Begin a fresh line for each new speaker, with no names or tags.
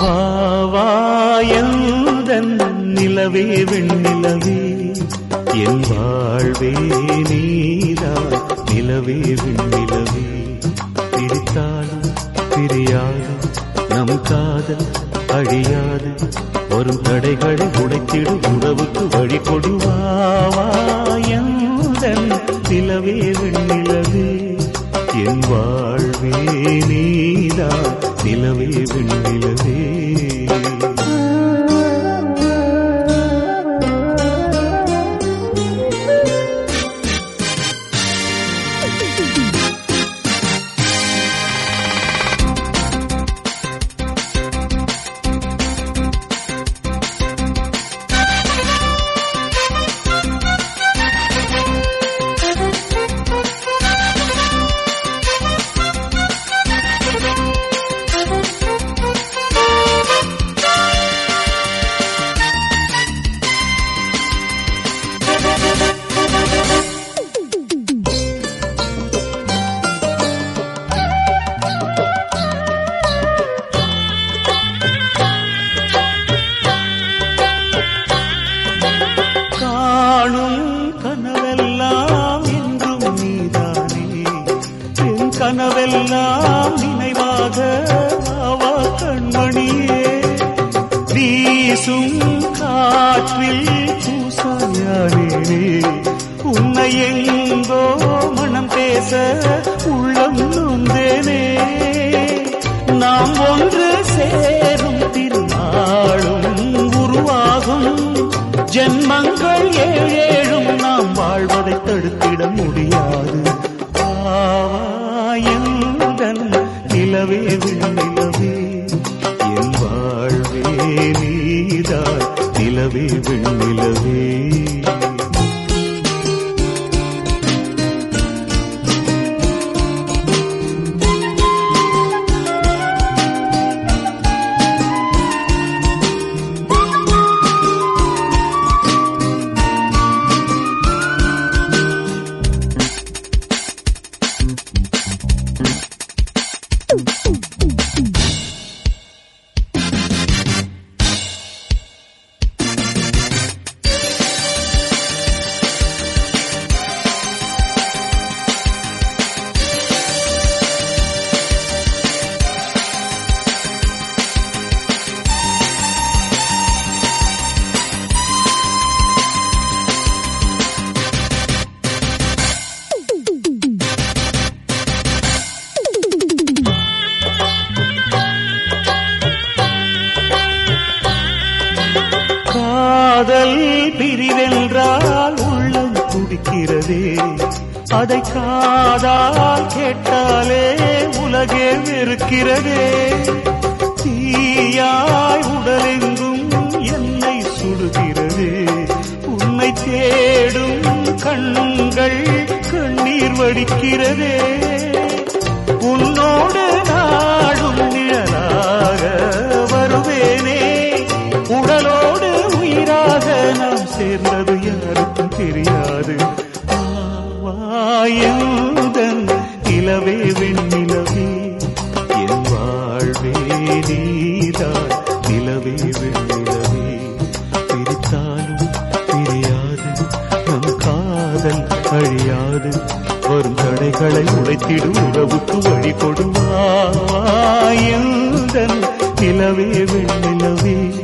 வாவாயந்தன் நிலவே வெண்ணிலவே என் வாழ்வே நீதான் நிலவே வெண்ணிலவே பிடித்தாலும் பிரியாது நம் காதல் அழியாது வரும் தடைகளை உடைத்திடு உறவுக்கு வழி கொடுவாவாயந்தன் நிலவே வெண்ணிலவே என் வாழ்வே நீதான் நிலவே வெண்ணிலவே காணும் கனவெல்லாம் என்றும் நீதானே என் கனவெல்லாம் நினைவாக ஆவா கண்மணியே வீசும் காற்றில் பூசாயானே உன்னை எங்கோ மனம் பேச உள்ளம் நொந்தேனே நாம் ஒன்று சேரும் திருநாளும் உருவாகும் ஜென்மங்கள் ஏழேழும் நாம் வாழ்வதை தடுத்திட முடியாது ஆவாயந்தன் நிலவே விண்ணிலவே என் வாழ்வே நீதான் நிலவே விண்ணிலவே காதல் பிரிவென்றால் உள்ளம் துடிக்கிறதே அதை காதால் கேட்டாலே உலகே வெறுக்கிறதே தீயாய் உடலெங்கும் என்னை சுடுகிறதே உன்னை தேடும் கண்கள் கண்ணீர் வடிக்கிறதே உன்னோடு நாடும் நிழலாக வருவேனே உடலோடு உயிராக நாம் சேர்ந்தது யாருக்கும் தெரியாது வாயுதன் நிலவே வெண்ணிலவே என் வாழ்வே நீதான் நிலவே வெண்ணிலவே பிரித்தாலும் பிரியாது நம் காதல் அழியாது வரும் தடைகளை உடைத்திடும் உறவுக்கு வழி கொடுவாயுதன் நிலவே வெண்ணிலவே